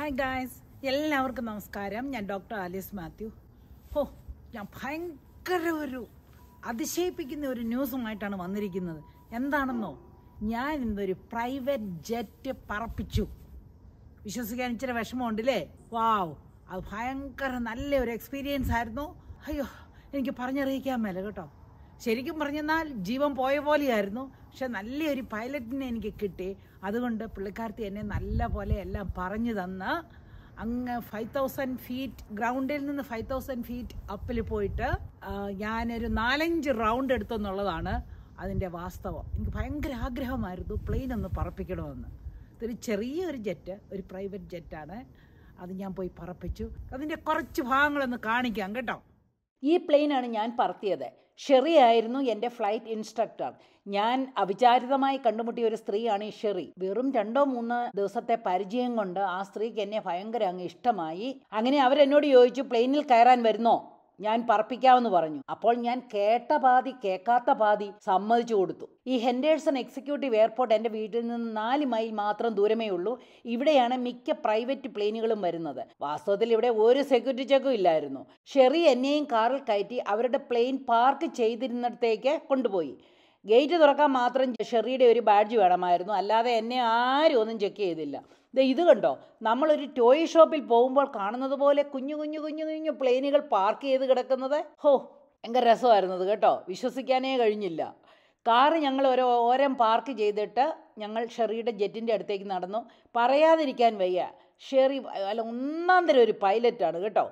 hi guys എല്ലാവർക്കും നമസ്കാരം ഞാൻ ഡോക്ടർ ആലിസ് മാത്യു ഹോ ഞാൻ ഭയങ്കര ഒരു അതിശയിപ്പിക്കുന്ന ഒരു ന്യൂസുമായിട്ടാണ് വന്നിരിക്കുന്നത് എന്താണെന്നോ ഞാൻ ഇന്നൊരു പ്രൈവറ്റ് ജെറ്റ് പറപ്പിച്ചു വിശ്വസിക്കാൻ ഇച്ചിരി വിഷമമുണ്ടല്ലേ വാവ് അത് ഭയങ്കര നല്ല ഒരു എക്സ്പീരിയൻസ് ആയിരുന്നു അയ്യോ എനിക്ക് പറഞ്ഞറിയിക്കാൻ മേല കേട്ടോ ശരിക്കും പറഞ്ഞെന്നാൽ ജീവൻ പോയ പോലെയായിരുന്നു പക്ഷെ നല്ലൊരു പൈലറ്റിനെ എനിക്ക് കിട്ടി അതുകൊണ്ട് പുള്ളിക്കാരത്തി എന്നെ നല്ല പോലെ എല്ലാം പറഞ്ഞു തന്ന് അങ്ങ് ഫൈവ് തൗസൻഡ് ഫീറ്റ് ഗ്രൗണ്ടിൽ നിന്ന് ഫൈവ് തൗസൻഡ് ഫീറ്റ് അപ്പിൽ പോയിട്ട് ആ, ഞാനൊരു നാലഞ്ച് റൗണ്ട് എടുത്തെന്നുള്ളതാണ് അതിൻ്റെ വാസ്തവം എനിക്ക് ഭയങ്കര ആഗ്രഹമായിരുന്നു പ്ലെയിൻ ഒന്ന് പറപ്പിക്കണമെന്ന് ഇതൊരു ചെറിയൊരു ജെറ്റ് ഒരു പ്രൈവറ്റ് ജെറ്റാണ് അത് ഞാൻ പോയി പറപ്പിച്ചു അതിൻ്റെ കുറച്ച് ഭാഗങ്ങളൊന്ന് കാണിക്കാം കേട്ടോ ഈ പ്ലെയിനാണ് ഞാൻ പറത്തിയത് ഷെറി ആയിരുന്നു എൻ്റെ ഫ്ലൈറ്റ് ഇൻസ്ട്രക്ടർ ഞാൻ അവിചാരിതമായി കണ്ടുമുട്ടിയ ഒരു സ്ത്രീയാണ് ഈ ഷെറി വെറും രണ്ടോ മൂന്നോ ദിവസത്തെ പരിചയം കൊണ്ട് ആ സ്ത്രീക്ക് എന്നെ ഭയങ്കര അങ്ങ് ഇഷ്ടമായി അങ്ങനെ അവരെന്നോട് ചോദിച്ചു പ്ലെയിനിൽ കയറാൻ വരുന്നോ ഞാൻ പറപ്പിക്കാമെന്ന് പറഞ്ഞു അപ്പോൾ ഞാൻ കേട്ട പാതി കേൾക്കാത്ത പാതി സമ്മതിച്ചു കൊടുത്തു ഈ ഹെൻഡേഴ്സൺ എക്സിക്യൂട്ടീവ് എയർപോർട്ട് എൻ്റെ വീട്ടിൽ നിന്ന് നാല് മൈൽ മാത്രം ദൂരമേ ഉള്ളൂ ഇവിടെയാണ് മിക്ക പ്രൈവറ്റ് പ്ലെയിനുകളും വരുന്നത് വാസ്തവത്തിൽ ഇവിടെ ഒരു സെക്യൂരിറ്റി ചെക്കും ഇല്ലായിരുന്നു ഷെറി എന്നെയും കാറിൽ കയറ്റി അവരുടെ പ്ലെയിൻ പാർക്ക് ചെയ്തിരുന്നിടത്തേക്ക് കൊണ്ടുപോയി ഗേറ്റ് തുറക്കാൻ മാത്രം ഷെറിയുടെ ഒരു ബാഡ്ജ് വേണമായിരുന്നു അല്ലാതെ എന്നെ ആരും ഒന്നും ചെക്ക് ചെയ്തില്ല ദേ ഇത് കണ്ടോ നമ്മളൊരു ടോയ് ഷോപ്പിൽ പോകുമ്പോൾ കാണുന്നത് പോലെ കുഞ്ഞു കുഞ്ഞു കുഞ്ഞു കുഞ്ഞു പ്ലെയിനുകൾ പാർക്ക് ചെയ്ത് കിടക്കുന്നത് ഹോ ഭയങ്കര രസമായിരുന്നു അത് കേട്ടോ വിശ്വസിക്കാനേ കഴിഞ്ഞില്ല കാറ് ഞങ്ങൾ ഒരു ഓരം പാർക്ക് ചെയ്തിട്ട് ഞങ്ങൾ ഷെറിയുടെ ജെറ്റിൻ്റെ അടുത്തേക്ക് നടന്നു പറയാതിരിക്കാൻ വയ്യ ഷെറി അല്ല ഒന്നാം തരം ഒരു പൈലറ്റാണ് കേട്ടോ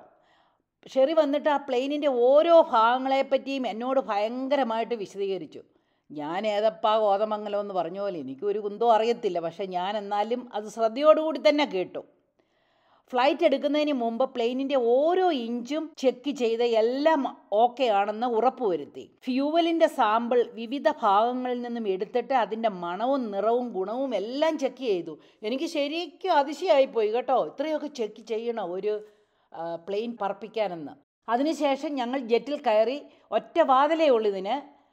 ഷെറി വന്നിട്ട് ആ പ്ലെയിനിൻ്റെ ഓരോ ഭാഗങ്ങളെപ്പറ്റിയും എന്നോട് ഭയങ്കരമായിട്ട് വിശദീകരിച്ചു ഞാൻ ഏതപ്പാ കോതമംഗലം എന്ന് പറഞ്ഞ പോലെ എനിക്കൊരു കുന്തോ അറിയത്തില്ല പക്ഷേ ഞാൻ എന്നാലും അത് ശ്രദ്ധയോടുകൂടി തന്നെ കേട്ടു ഫ്ലൈറ്റ് എടുക്കുന്നതിന് മുമ്പ് പ്ലെയിനിൻ്റെ ഓരോ ഇഞ്ചും ചെക്ക് ചെയ്ത് എല്ലാം ഓക്കെ ആണെന്ന് ഉറപ്പുവരുത്തി ഫ്യൂവലിൻ്റെ സാമ്പിൾ വിവിധ ഭാഗങ്ങളിൽ നിന്നും എടുത്തിട്ട് അതിൻ്റെ മണവും നിറവും ഗുണവും എല്ലാം ചെക്ക് ചെയ്തു എനിക്ക് ശരിക്കും അതിശയായിപ്പോയി കേട്ടോ ഇത്രയൊക്കെ ചെക്ക് ചെയ്യണോ ഒരു ആ, പ്ലെയിൻ പറപ്പിക്കാനെന്ന് അതിനുശേഷം ഞങ്ങൾ ജെറ്റിൽ കയറി ഒറ്റ വാതിലേ ഉള്ളൂ ഇതിന്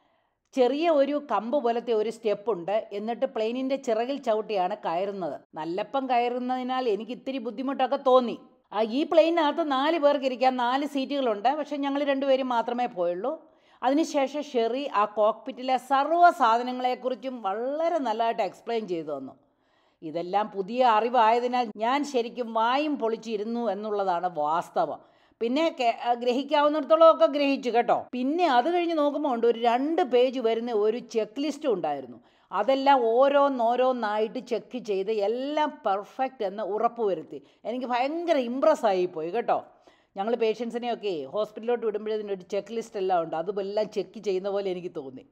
ചെറിയ ഒരു കമ്പ് പോലത്തെ ഒരു സ്റ്റെപ്പ് ഉണ്ട് എന്നിട്ട് പ്ലെയിനിന്റെ ചിറകിൽ ചവിട്ടിയാണ് കയറുന്നത് നല്ലപ്പം കയറുന്നതിനാൽ എനിക്ക് ഇത്തിരി ബുദ്ധിമുട്ടൊക്കെ തോന്നി ആ ഈ പ്ലെയിനകത്ത് നാല് പേർക്ക് ഇരിക്കാൻ നാല് സീറ്റുകളുണ്ട് പക്ഷെ ഞങ്ങൾ രണ്ടുപേരും മാത്രമേ പോയുള്ളൂ അതിനുശേഷം ഷെറി ആ കോക്പിറ്റിലെ സർവ്വ സാധനങ്ങളെക്കുറിച്ചും വളരെ നല്ലതായിട്ട് എക്സ്പ്ലെയിൻ ചെയ്തു തന്നു ഇതെല്ലാം പുതിയ അറിവായതിനാൽ ഞാൻ ശരിക്കും വായും പൊളിച്ചിരുന്നു എന്നുള്ളതാണ് വാസ്തവം പിന്നെ കെ- ആ, ഗ്രഹിക്കാവുന്നിടത്തോളം ഒക്കെ ഗ്രഹിച്ചു കേട്ടോ പിന്നെ അത് കഴിഞ്ഞ് നോക്കുമ്പോൾ ഉണ്ട് ഒരു രണ്ട് പേജ് വരുന്ന ഒരു ചെക്ക് ലിസ്റ്റ് ഉണ്ടായിരുന്നു അതെല്ലാം ഓരോന്നോരോന്നായിട്ട് ചെക്ക് ചെയ്ത് എല്ലാം പെർഫെക്റ്റ് എന്ന് ഉറപ്പ് വരുത്തി എനിക്ക് ഭയങ്കര ഇമ്പ്രസ് ആയിപ്പോയി കേട്ടോ ഞങ്ങൾ പേഷ്യൻസിനെയൊക്കെ ഹോസ്പിറ്റലിലോട്ട് വിടുമ്പോഴത്തേനും ഒരു ചെക്ക് ലിസ്റ്റ് എല്ലാം ഉണ്ട് അതുമെല്ലാം ചെക്ക് ചെയ്യുന്ന പോലെ എനിക്ക് തോന്നി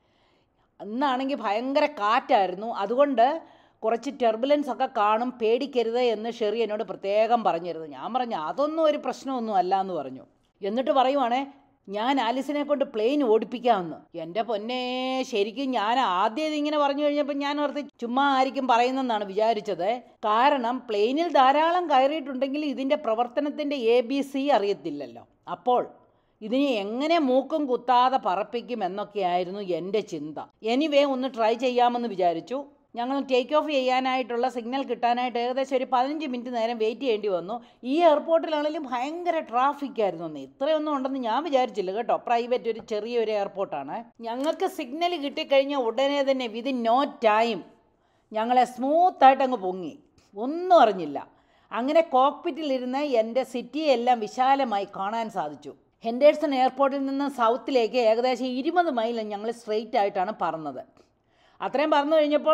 അന്നാണെങ്കിൽ ഭയങ്കര കാറ്റായിരുന്നു അതുകൊണ്ട് കുറച്ച് ടെർബുലൻസ് ഒക്കെ കാണും പേടിക്കരുത് എന്ന് ഷെറി എന്നോട് പ്രത്യേകം പറഞ്ഞിരുന്നു ഞാൻ പറഞ്ഞു അതൊന്നും ഒരു പ്രശ്നമൊന്നും അല്ല എന്ന് പറഞ്ഞു എന്നിട്ട് പറയുവാണേ ഞാൻ ആലിസിനെ കൊണ്ട് പ്ലെയിൻ ഓടിപ്പിക്കാമെന്ന് എൻ്റെ പൊന്നെ ശരിക്കും ഞാൻ ആദ്യം ഇതിങ്ങനെ പറഞ്ഞു കഴിഞ്ഞപ്പോൾ ഞാൻ ഓർത്ത് ചുമ്മാ ആയിരിക്കും പറയുന്നെന്നാണ് വിചാരിച്ചത് കാരണം പ്ലെയിനിൽ ധാരാളം കയറിയിട്ടുണ്ടെങ്കിൽ ഇതിൻ്റെ പ്രവർത്തനത്തിൻ്റെ എ ബി സി അറിയത്തില്ലല്ലോ അപ്പോൾ ഇതിനെ എങ്ങനെ മൂക്കും കുത്താതെ പറപ്പിക്കും എന്നൊക്കെയായിരുന്നു എൻ്റെ ചിന്ത എനിവേ ഒന്ന് ട്രൈ ചെയ്യാമെന്ന് വിചാരിച്ചു ഞങ്ങൾ ടേക്ക് ഓഫ് ചെയ്യാനായിട്ടുള്ള സിഗ്നൽ കിട്ടാനായിട്ട് ഏകദേശം ഒരു പതിനഞ്ച് മിനിറ്റ് നേരം വെയിറ്റ് ചെയ്യേണ്ടി വന്നു ഈ എയർപോർട്ടിലാണെങ്കിലും ഭയങ്കര ട്രാഫിക് ആയിരുന്നു അന്ന് ഇത്രയൊന്നും ഉണ്ടെന്ന് ഞാൻ വിചാരിച്ചില്ല കേട്ടോ പ്രൈവറ്റ് ഒരു ചെറിയൊരു എയർപോർട്ടാണ് ഞങ്ങൾക്ക് സിഗ്നൽ കിട്ടിക്കഴിഞ്ഞ ഉടനെ തന്നെ വിതിൻ നോ ടൈം ഞങ്ങളെ സ്മൂത്തായിട്ട് അങ്ങ് പൊങ്ങി ഒന്നും അറിഞ്ഞില്ല അങ്ങനെ കോക്പിറ്റിലിരുന്ന് എൻ്റെ സിറ്റിയെല്ലാം വിശാലമായി കാണാൻ സാധിച്ചു ഹെൻഡേഴ്സൺ എയർപോർട്ടിൽ നിന്ന് സൗത്തിലേക്ക് ഏകദേശം ഇരുപത് മൈൽ ഞങ്ങൾ സ്ട്രെയിറ്റ് ആയിട്ടാണ് പറന്നത് അത്രയും പറന്നു കഴിഞ്ഞപ്പോൾ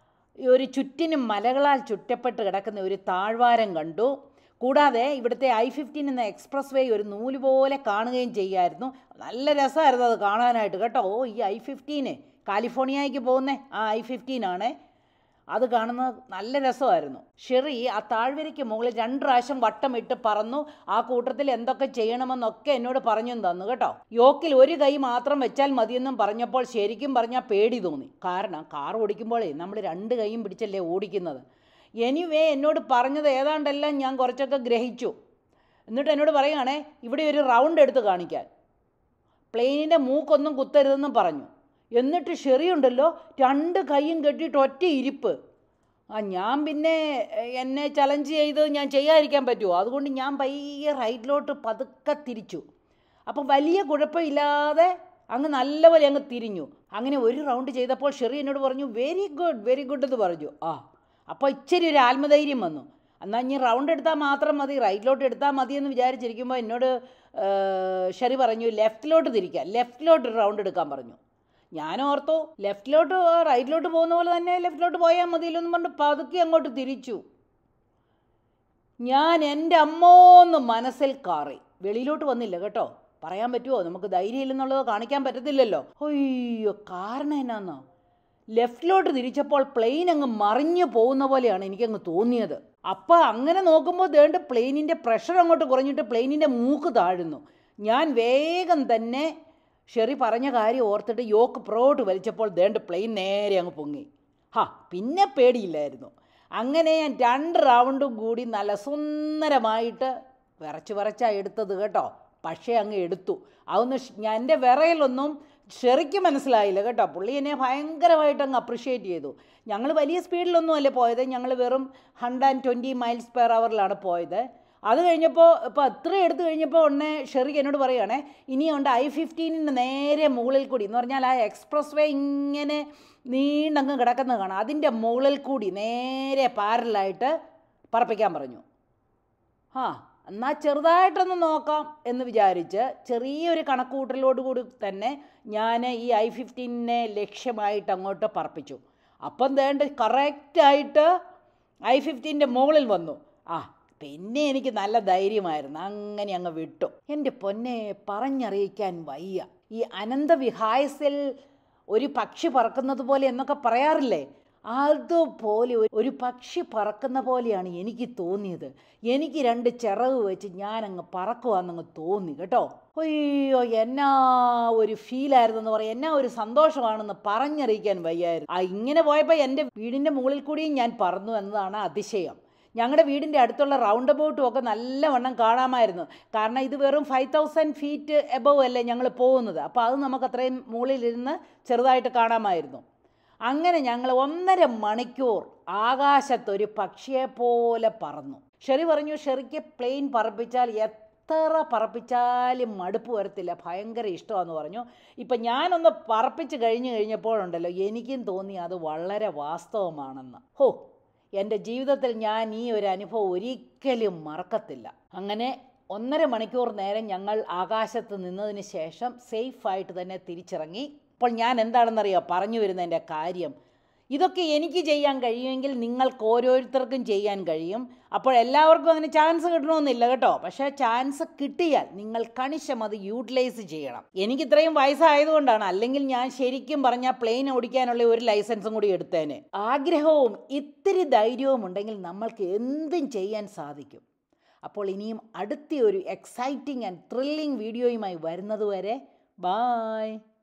ഈ ഒരു ചുറ്റിനും മലകളാൽ ചുറ്റപ്പെട്ട് കിടക്കുന്ന ഒരു താഴ്വാരം കണ്ടു കൂടാതെ ഇവിടുത്തെ ഐ ഫിഫ്റ്റീൻ എന്ന എക്സ്പ്രസ് വേ ഒരു നൂല് പോലെ കാണുകയും ചെയ്യായിരുന്നു നല്ല രസമായിരുന്നു അത് കാണാനായിട്ട് കേട്ടോ ഓ ഈ ഐ ഫിഫ്റ്റീന് കാലിഫോർണിയയ്ക്ക് പോകുന്ന ആ ഐ ഫിഫ്റ്റീൻ ആണ് അത് കാണുന്നത് നല്ല രസമായിരുന്നു ഷെറി ആ താഴ്വരയ്ക്ക് മുകളിൽ രണ്ട് പ്രാവശ്യം വട്ടമിട്ട് പറന്നു ആ കൂട്ടത്തിൽ എന്തൊക്കെ ചെയ്യണമെന്നൊക്കെ എന്നോട് പറഞ്ഞു തന്നു കേട്ടോ യോക്കിൽ ഒരു കൈ മാത്രം വെച്ചാൽ മതിയെന്നും പറഞ്ഞപ്പോൾ ശരിക്കും പറഞ്ഞാൽ പേടി തോന്നി കാരണം കാർ ഓടിക്കുമ്പോഴേ നമ്മൾ രണ്ട് കൈയും പിടിച്ചല്ലേ ഓടിക്കുന്നത് എനിവേ എന്നോട് പറഞ്ഞത് ഏതാണ്ടെല്ലാം ഞാൻ കുറച്ചൊക്കെ ഗ്രഹിച്ചു എന്നിട്ട് എന്നോട് പറയുകയാണേ ഇവിടെ ഒരു റൗണ്ട് എടുത്ത് കാണിക്കാൻ പ്ലെയിനിൻ്റെ മൂക്കൊന്നും കുത്തരുതെന്നും പറഞ്ഞു എന്നിട്ട് ഷെറിയുണ്ടല്ലോ രണ്ട് കൈയും കെട്ടിയിട്ട് ഒറ്റ ഇരിപ്പ് ആ ഞാൻ പിന്നെ എ- എന്നെ ചലഞ്ച് ചെയ്ത് ഞാൻ ചെയ്യാതിരിക്കാൻ പറ്റുമോ അതുകൊണ്ട് ഞാൻ പയ്യെ റൈറ്റിലോട്ട് പതുക്കെ തിരിച്ചു അപ്പം വലിയ കുഴപ്പമില്ലാതെ അങ്ങ് നല്ലപോലെ അങ്ങ് തിരിഞ്ഞു അങ്ങനെ ഒരു റൗണ്ട് ചെയ്തപ്പോൾ ഷെറി എന്നോട് പറഞ്ഞു വെരി ഗുഡ് വെരി ഗുഡ് എന്ന് പറഞ്ഞു ആ അപ്പോൾ ഇച്ചിരി ഒരു ആത്മധൈര്യം വന്നു എന്നാൽ ഇനി റൗണ്ട് എടുത്താൽ മാത്രം മതി റൈറ്റിലോട്ട് എടുത്താൽ മതി എന്ന് വിചാരിച്ചിരിക്കുമ്പോൾ എന്നോട് ഏഹ്, ഷെറി പറഞ്ഞു ലെഫ്റ്റിലോട്ട് തിരിക്കുക ലെഫ്റ്റിലോട്ട് ഒരു റൗണ്ട് എടുക്കാൻ പറഞ്ഞു ഞാൻ ഓർത്തു ലെഫ്റ്റിലോട്ട് റൈറ്റിലോട്ട് പോകുന്ന പോലെ തന്നെ ലെഫ്റ്റിലോട്ട് പോയാൽ മതിയല്ലോ എന്ന് പറഞ്ഞ് പതുക്കെ അങ്ങോട്ട് തിരിച്ചു ഞാൻ എൻ്റെ അമ്മോന്ന് മനസ്സിൽ കാറി വെളിയിലോട്ട് വന്നില്ല കേട്ടോ പറയാൻ പറ്റുമോ നമുക്ക് ധൈര്യം ഇല്ലെന്നുള്ളത് കാണിക്കാൻ പറ്റത്തില്ലല്ലോ അയ്യോ കാരണം എന്നാന്നോ ലെഫ്റ്റിലോട്ട് തിരിച്ചപ്പോൾ പ്ലെയിൻ അങ്ങ് മറിഞ്ഞു പോകുന്ന പോലെയാണ് എനിക്കങ്ങ് തോന്നിയത് അപ്പം അങ്ങനെ നോക്കുമ്പോൾ ദേണ്ട് പ്ലെയിനിൻ്റെ പ്രഷർ അങ്ങോട്ട് കുറഞ്ഞിട്ട് പ്ലെയിനിൻ്റെ മൂക്ക് താഴുന്നു ഞാൻ വേഗം തന്നെ ഷെറി പറഞ്ഞ കാര്യം ഓർത്തിട്ട് യോക്ക് പ്രോട്ട് വലിച്ചപ്പോൾ ദേണ്ട് പ്ലെയിൻ നേരെ അങ്ങ് പൊങ്ങി ഹാ പിന്നെ പേടിയില്ലായിരുന്നു അങ്ങനെ ഞാൻ രണ്ട് റൗണ്ടും കൂടി നല്ല സുന്ദരമായിട്ട് വിറച്ച് വിറച്ചാ എടുത്തത് കേട്ടോ പക്ഷേ അങ്ങ് എടുത്തു അതൊന്ന് ഷ്- ഞാൻ എൻ്റെ വിറയിലൊന്നും ഷെറിക്ക് മനസ്സിലായില്ല കേട്ടോ പുള്ളി എന്നെ ഭയങ്കരമായിട്ട് അങ്ങ് അപ്രിഷ്യേറ്റ് ചെയ്തു ഞങ്ങൾ വലിയ സ്പീഡിലൊന്നും അല്ലേ പോയത് ഞങ്ങൾ വെറും hundred and twenty miles per അവറിലാണ് പോയത് അത് കഴിഞ്ഞപ്പോൾ ഇപ്പോൾ അത്രയും എടുത്തു കഴിഞ്ഞപ്പോൾ ഉടനെ ഷെറി എന്നോട് പറയുകയാണേ ഇനിയുണ്ട് ഐ ഫിഫ്റ്റീനിന് നേരെ മുകളിൽ കൂടി എന്ന് പറഞ്ഞാൽ ആ എക്സ്പ്രസ് വേ ഇങ്ങനെ നീണ്ടങ്ങ് കിടക്കുന്നത് കാണാം അതിൻ്റെ മുകളിൽ കൂടി നേരെ പാരലായിട്ട് പറപ്പിക്കാൻ പറഞ്ഞു ആ എന്നാൽ ചെറുതായിട്ടൊന്ന് നോക്കാം എന്ന് വിചാരിച്ച് ചെറിയൊരു കണക്കുകൂട്ടലോട് കൂടി തന്നെ ഞാൻ ഈ ഐ ഫിഫ്റ്റീനെ ലക്ഷ്യമായിട്ട് അങ്ങോട്ട് പറപ്പിച്ചു അപ്പം വേണ്ട കറക്റ്റായിട്ട് ഐ ഫിഫ്റ്റീൻ്റെ മുകളിൽ വന്നു ആ പിന്നെ എനിക്ക് നല്ല ധൈര്യമായിരുന്നു അങ്ങനെ അങ്ങ് വിട്ടു എൻ്റെ പൊന്നെ പറഞ്ഞറിയിക്കാൻ വയ്യ ഈ അനന്തവിഹായസിൽ ഒരു പക്ഷി പറക്കുന്നത് പോലെ എന്നൊക്കെ പറയാറില്ലേ അതുപോലെ ഒരു- ഒരു പക്ഷി പറക്കുന്ന പോലെയാണ് എനിക്ക് തോന്നിയത് എനിക്ക് രണ്ട് ചിറക് വെച്ച് ഞാനങ്ങ് പറക്കുവാന്നങ്ങ് തോന്നി കേട്ടോ അയ്യോ എന്നാ ഒരു ഫീലായിരുന്നെന്ന് പറയാം എന്നാ ഒരു സന്തോഷമാണെന്ന് പറഞ്ഞറിയിക്കാൻ വയ്യായിരുന്നു ആ ഇങ്ങനെ പോയപ്പോൾ എൻ്റെ വീടിൻ്റെ മുകളിൽ കൂടിയും ഞാൻ പറന്നു എന്നതാണ് അതിശയം ഞങ്ങളുടെ വീടിൻ്റെ അടുത്തുള്ള റൗണ്ട് അബൌട്ടും ഒക്കെ നല്ലവണ്ണം കാണാമായിരുന്നു കാരണം ഇത് വെറും ഫൈവ് തൗസൻഡ് ഫീറ്റ് എബവ് അല്ലേ ഞങ്ങൾ പോകുന്നത് അപ്പോൾ അത് നമുക്ക് അത്രയും മുകളിലിരുന്ന് ചെറുതായിട്ട് കാണാമായിരുന്നു അങ്ങനെ ഞങ്ങൾ ഒന്നര മണിക്കൂർ ആകാശത്തൊരു പക്ഷിയെ പോലെ പറന്നു ഷെറി പറഞ്ഞു ഷെറിക്ക് പ്ലെയിൻ പറപ്പിച്ചാൽ എത്ര പറപ്പിച്ചാലും മടുപ്പ് വരത്തില്ല ഭയങ്കര ഇഷ്ടമാണെന്ന് പറഞ്ഞു ഇപ്പം ഞാനൊന്ന് പറപ്പിച്ച് കഴിഞ്ഞ് കഴിഞ്ഞപ്പോഴുണ്ടല്ലോ എനിക്കും തോന്നി അത് വളരെ വാസ്തവമാണെന്ന് ഹോ എൻ്റെ ജീവിതത്തിൽ ഞാൻ ഈ ഒരു അനുഭവം ഒരിക്കലും മറക്കത്തില്ല അങ്ങനെ ഒന്നര മണിക്കൂർ നേരം ഞങ്ങൾ ആകാശത്ത് നിന്നതിന് ശേഷം സേഫായിട്ട് തന്നെ തിരിച്ചിറങ്ങി അപ്പോൾ ഞാൻ എന്താണെന്നറിയോ പറഞ്ഞു വരുന്നതിൻ്റെ കാര്യം ഇതൊക്കെ എനിക്ക് ചെയ്യാൻ കഴിയുമെങ്കിൽ നിങ്ങൾക്ക് ഓരോരുത്തർക്കും ചെയ്യാൻ കഴിയും അപ്പോൾ എല്ലാവർക്കും അങ്ങനെ ചാൻസ് കിട്ടണമെന്നില്ല കേട്ടോ പക്ഷേ ചാൻസ് കിട്ടിയാൽ നിങ്ങൾ കണിശം അത് യൂട്ടിലൈസ് ചെയ്യണം എനിക്ക് ഇത്രയും വയസ്സായതുകൊണ്ടാണ് അല്ലെങ്കിൽ ഞാൻ ശരിക്കും പറഞ്ഞാൽ പ്ലെയിൻ ഓടിക്കാനുള്ള ഒരു ലൈസൻസും കൂടി എടുത്തേനെ ആഗ്രഹവും ഇത്തിരി ധൈര്യവും ഉണ്ടെങ്കിൽ നമ്മൾക്ക് എന്തും ചെയ്യാൻ സാധിക്കും അപ്പോൾ ഇനിയും അടുത്ത ഒരു എക്സൈറ്റിംഗ് ആൻഡ് ത്രില്ലിംഗ് വീഡിയോയുമായി വരുന്നതുവരെ ബായ്